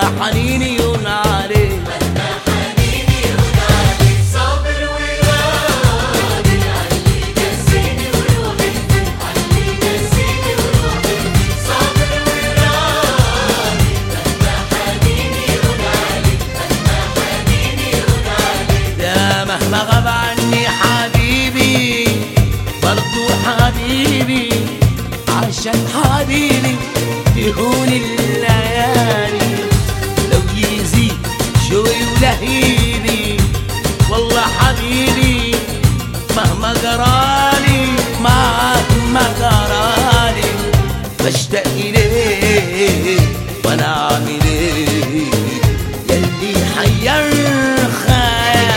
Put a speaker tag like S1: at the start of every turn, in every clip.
S1: حنيني ينادي
S2: صابر وراضي علي ينسيني وروحي علي ينسيني وروحي صابر وراضي مهما حنيني ينادي مهما حنيني ينادي
S1: يا مهما غاب عني حبيبي برضو حبيبي عشان حبيبي تهون الليالي لو يزيد شوي ولهيبي والله حبيبي مهما قرالي مهما قرالي بشتاق إليه وانا عامل ايه يلي حير خيالي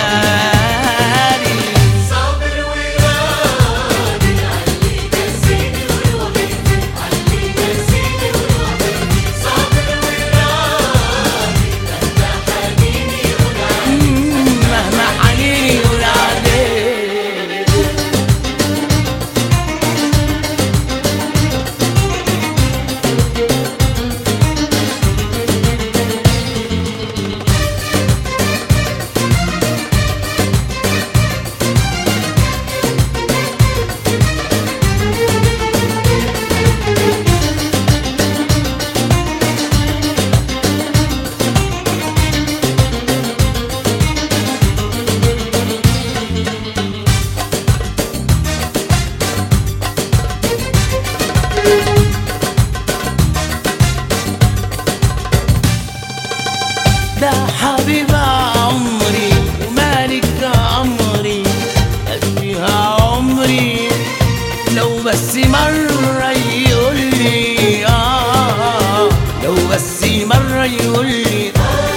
S2: صابر وراضي علي ينسيني وروحي علي ينسيني وروحي صابر وراضي مهما حنيني ينادي
S1: مهما حنيني ونادي ده حبيب عمري ومالك عمري أديها عمري لو بس مرة يقول لي آه لو بس مرة يقول لي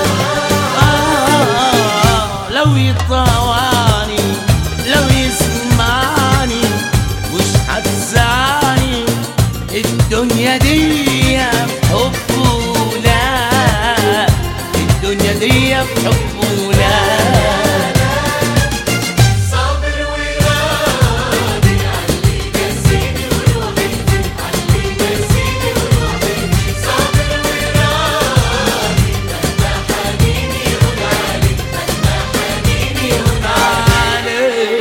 S1: آه لو يطوعني لو يسمعني مش هتزعلني الدنيا دي بحبه لا الدنيا دي بحبه لا
S2: صابر وراضي علي ينسيني وروحي علي ينسيني وروحي صابر وراضي مهما حنيني ينادي مهما حنيني ينادي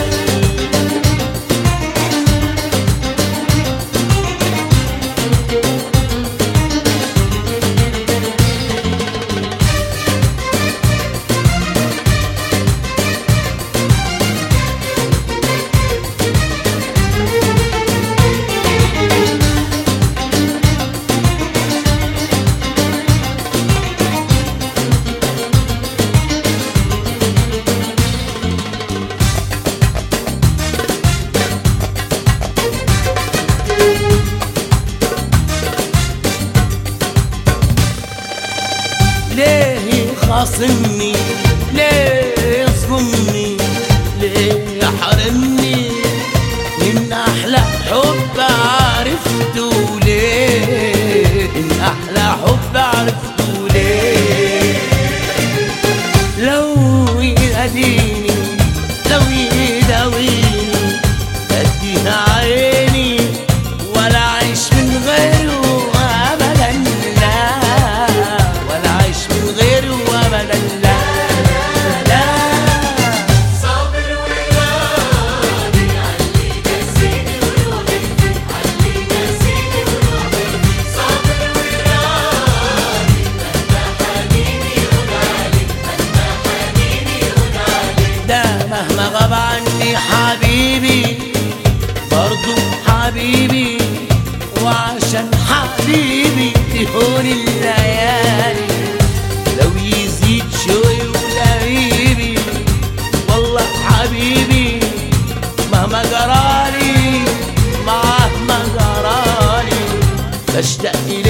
S1: ليه خاصمني ليه يظلمني ليه يحرمني من احلى حب عرفته ليه من احلى حب عرفته ليه لو يهديني لو يداويني اديها عيني ولا اعيش من غيره ابدا لا ولا اعيش من غيره ابدا لا لا
S2: صابر وراضي علي ينسيني وروحي علي ينسيني وروحي صابر وراضي مهما حنيني ينادي مهما حنيني ينادي
S1: ده مهما غاب عني حبيبي برضو حبيبي وعشان حبيبي تهون الليالي لو يزيد شوي ولهيبي والله حبيبي مهما جرالي مهما جرالي بشتاق إليك